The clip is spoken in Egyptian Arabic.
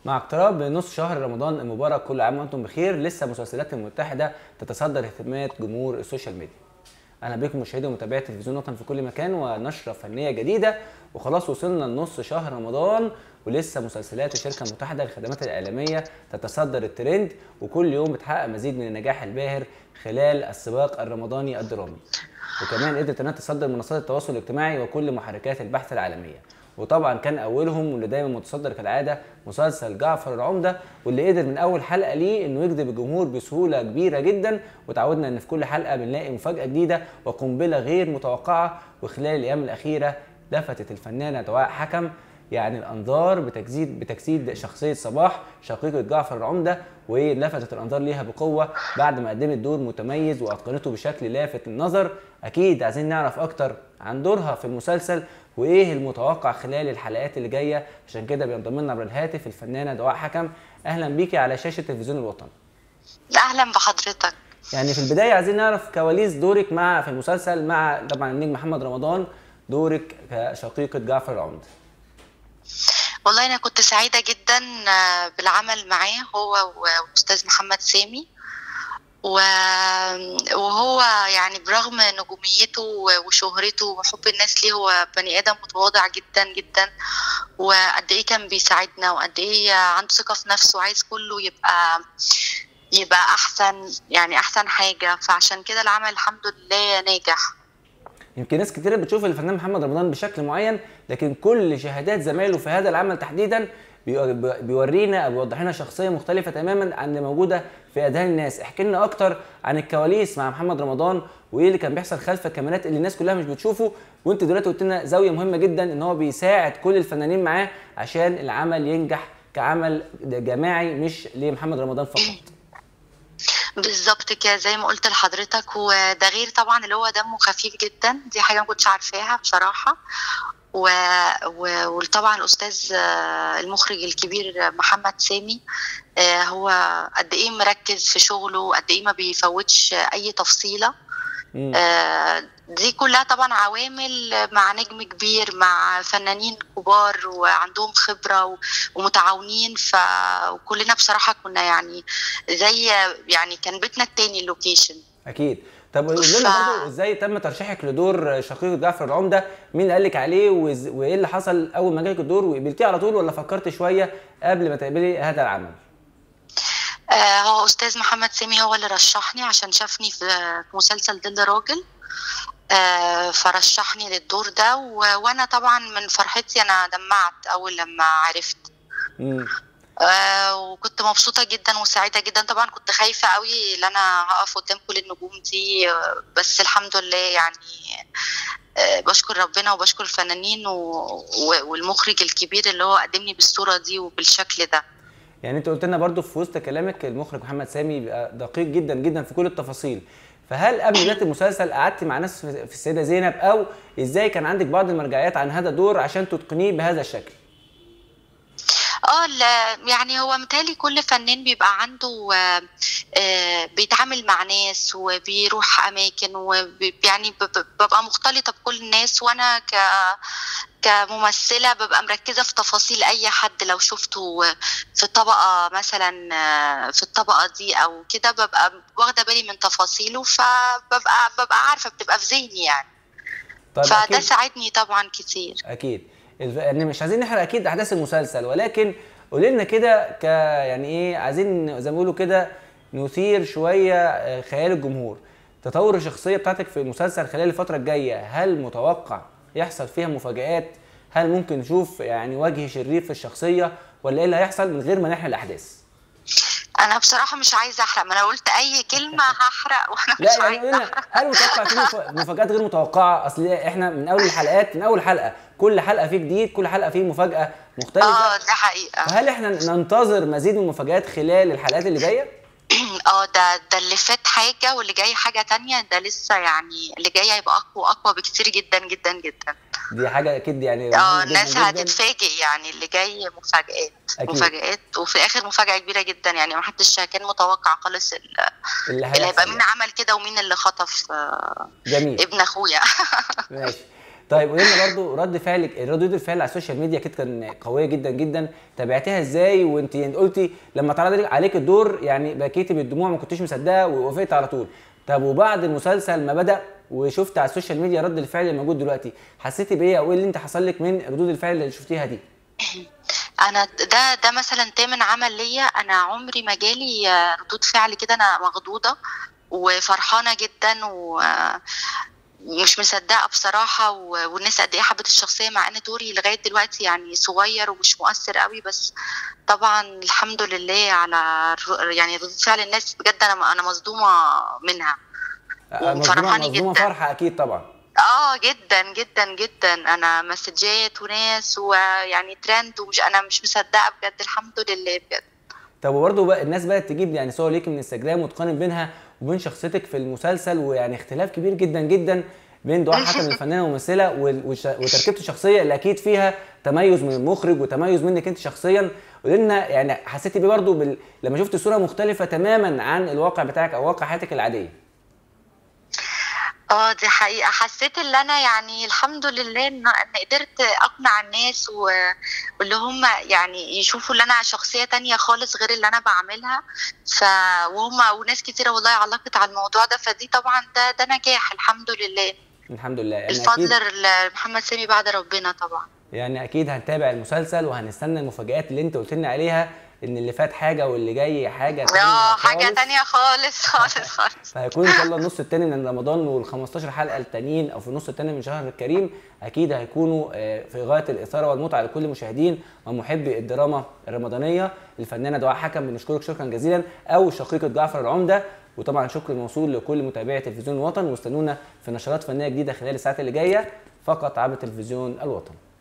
مع اقتراب نص شهر رمضان المبارك كل عام وانتم بخير لسه مسلسلات المتحده تتصدر اهتمامات جمهور السوشيال ميديا اهلا بكم مشاهدي ومتابعي تلفزيون وطن في كل مكان ونشره فنيه جديده وخلاص وصلنا لنص شهر رمضان ولسه مسلسلات الشركه المتحده للخدمات الاعلاميه تتصدر الترند وكل يوم بتحقق مزيد من النجاح الباهر خلال السباق الرمضاني الدرامي وكمان قدرت انها تصدر منصات التواصل الاجتماعي وكل محركات البحث العالميه وطبعا كان اولهم واللي دايما متصدر كالعاده مسلسل جعفر العمده واللي قدر من اول حلقه ليه انه يجذب الجمهور بسهوله كبيره جدا وتعودنا ان في كل حلقه بنلاقي مفاجاه جديده وقنبله غير متوقعه وخلال الايام الاخيره لفتت الفنانه دعاء حكم يعني الانظار بتجسيد بتجسيد شخصيه صباح شقيقه جعفر العمده ولفتت الانظار ليها بقوه بعد ما قدمت دور متميز واتقنته بشكل لافت للنظر اكيد عايزين نعرف اكتر عن دورها في المسلسل وايه المتوقع خلال الحلقات اللي جايه عشان كده بينضم لنا عبر الهاتف الفنانه دعاء حكم اهلا بيكي على شاشه تلفزيون الوطن اهلا بحضرتك يعني في البدايه عايزين نعرف كواليس دورك مع في المسلسل مع طبعا النجم محمد رمضان دورك كشقيقه جعفر العمده والله انا كنت سعيده جدا بالعمل معاه هو واستاذ محمد سامي وهو يعني برغم نجوميته وشهرته وحب الناس ليه هو بني ادم متواضع جدا جدا وقد ايه كان بيساعدنا وقد ايه عنده ثقه في نفسه وعايز كله يبقى يبقى احسن يعني احسن حاجه فعشان كده العمل الحمد لله ناجح يمكن ناس كتير بتشوف الفنان محمد رمضان بشكل معين لكن كل شهادات زمايله في هذا العمل تحديدا بيورينا او بيوضح لنا شخصيه مختلفه تماما عن اللي موجوده في اذهان الناس احكي لنا اكتر عن الكواليس مع محمد رمضان وايه اللي كان بيحصل خلف الكاميرات اللي الناس كلها مش بتشوفه وانت دلوقتي قلت لنا زاويه مهمه جدا ان هو بيساعد كل الفنانين معاه عشان العمل ينجح كعمل جماعي مش لمحمد رمضان فقط بالظبط كده زي ما قلت لحضرتك وده غير طبعا اللي هو دمه خفيف جدا دي حاجه ما كنتش عارفاها بصراحه و... و... وطبعا الاستاذ المخرج الكبير محمد سامي هو قد ايه مركز في شغله قد ايه ما بيفوتش اي تفصيله دي كلها طبعا عوامل مع نجم كبير مع فنانين كبار وعندهم خبره ومتعاونين فكلنا بصراحه كنا يعني زي يعني كان بيتنا التاني اللوكيشن اكيد طب قول لنا ف... برضه ازاي تم ترشيحك لدور شقيق جعفر العمده مين اللي قال لك عليه وز... وايه اللي حصل اول ما جالك الدور وقبلتيه على طول ولا فكرت شويه قبل ما تقبلي هذا العمل آه هو استاذ محمد سامي هو اللي رشحني عشان شافني في مسلسل دل راجل آه فرشحني للدور ده و... وانا طبعا من فرحتي انا دمعت اول لما عرفت مم. آه وكنت مبسوطة جدا وسعيدة جدا طبعا كنت خايفة قوي ان انا هقف قدام كل النجوم دي آه بس الحمد لله يعني آه بشكر ربنا وبشكر الفنانين و... والمخرج الكبير اللي هو قدمني بالصورة دي وبالشكل ده يعني انت قلت لنا برضو في وسط كلامك المخرج محمد سامي بيبقى دقيق جدا جدا في كل التفاصيل فهل قبل بدايه المسلسل قعدتي مع ناس في السيده زينب او ازاي كان عندك بعض المرجعيات عن هذا الدور عشان تتقنيه بهذا الشكل اه يعني هو متهيألي كل فنان بيبقى عنده آه آه بيتعامل مع ناس وبيروح اماكن ويعني ببقى مختلطه بكل الناس وانا ك كممثله ببقى مركزه في تفاصيل اي حد لو شفته في طبقه مثلا في الطبقه دي او كده ببقى واخده بالي من تفاصيله فببقى ببقى عارفه بتبقى في ذهني يعني طيب فده أكيد. ساعدني طبعا كتير اكيد يعني مش عايزين نحرق اكيد احداث المسلسل ولكن قولي لنا كده ك يعني ايه عايزين زي ما بيقولوا كده نثير شويه خيال الجمهور تطور الشخصيه بتاعتك في المسلسل خلال الفتره الجايه هل متوقع يحصل فيها مفاجآت هل ممكن نشوف يعني وجه شرير في الشخصيه ولا ايه اللي هيحصل من غير ما نحرق الاحداث انا بصراحه مش عايزه احرق ما انا قلت اي كلمه هحرق وانا مش لا يعني عايزه هل متوقع في مفاجات غير متوقعه اصل احنا من اول الحلقات من اول حلقه كل حلقه فيه جديد كل حلقه فيه مفاجاه مختلفه اه ده حقيقه فهل احنا ننتظر مزيد من المفاجآت خلال الحلقات اللي جايه اه ده ده اللي فات حاجه واللي جاي حاجه تانية ده لسه يعني اللي جاي هيبقى اقوى اقوى بكتير جدا جدا جدا دي حاجه اكيد يعني اه الناس هتتفاجئ يعني اللي جاي مفاجآت أكيد. مفاجآت وفي الاخر مفاجاه كبيره جدا يعني ما حدش كان متوقع خالص اللي, اللي هيبقى مين عمل كده ومين اللي خطف جميل ابن اخويا ماشي طيب قولي لنا برضو رد فعلك ردود الفعل على السوشيال ميديا اكيد كان قويه جدا جدا تابعتيها ازاي وانت يعني قلتي لما اتعرض عليك الدور يعني بكيتي بالدموع ما كنتيش مصدقه ووافقت على طول طب وبعد المسلسل ما بدا وشفت على السوشيال ميديا رد الفعل اللي موجود دلوقتي حسيتي بايه او ايه اللي انت حصل لك من ردود الفعل اللي شفتيها دي انا ده ده مثلا تامن عمل ليا انا عمري ما جالي آه، ردود فعل كده انا مخضوضه وفرحانه جدا و مش مصدقه بصراحه و- والناس قد ايه حبت الشخصيه مع ان دوري لغايه دلوقتي يعني صغير ومش مؤثر قوي بس طبعا الحمد لله على الر- يعني ردود فعل الناس بجد انا انا مصدومه منها مصدومه وفرحاني مصدومه جدا. فرحه اكيد طبعا اه جدا جدا جدا انا مسجات وناس ويعني ترند ومش انا مش مصدقه بجد الحمد لله بجد طب وبرضه بقى الناس بدات تجيب يعني صور ليك من انستجرام وتقارن بينها وبين شخصيتك في المسلسل ويعني اختلاف كبير جدا جدا بين دعاء حكم الفنانه والممثله وال- وش- وتركيبته الشخصيه اللي اكيد فيها تميز من المخرج وتميز منك انت شخصيا قولي لنا يعني حسيتي بيه برضه بال... لما شفت صوره مختلفه تماما عن الواقع بتاعك او واقع حياتك العاديه اه دي حقيقة حسيت ان انا يعني الحمد لله ان إن قدرت اقنع الناس و... واللي هم يعني يشوفوا ان انا شخصية تانية خالص غير اللي انا بعملها ف وهم وناس كتيرة والله علقت على الموضوع ده فدي طبعا ده ده نجاح الحمد لله الحمد لله يعني الفضل اكيد لمحمد سامي بعد ربنا طبعا يعني اكيد هنتابع المسلسل وهنستنى المفاجآت اللي انت قلت لنا عليها ان اللي فات حاجه واللي جاي حاجه تانية اه حاجة خالص. تانية خالص خالص خالص فهيكون ان شاء الله النص الثاني من رمضان وال 15 حلقه التانيين او في النص الثاني من شهر الكريم اكيد هيكونوا آه، في غايه الاثاره والمتعه لكل المشاهدين ومحبي الدراما الرمضانيه الفنانه دعاء حكم بنشكرك شكرا جزيلا او شقيقه جعفر العمده وطبعا شكر موصول لكل متابعي تلفزيون الوطن واستنونا في نشرات فنيه جديده خلال الساعات اللي جايه فقط عبر تلفزيون الوطن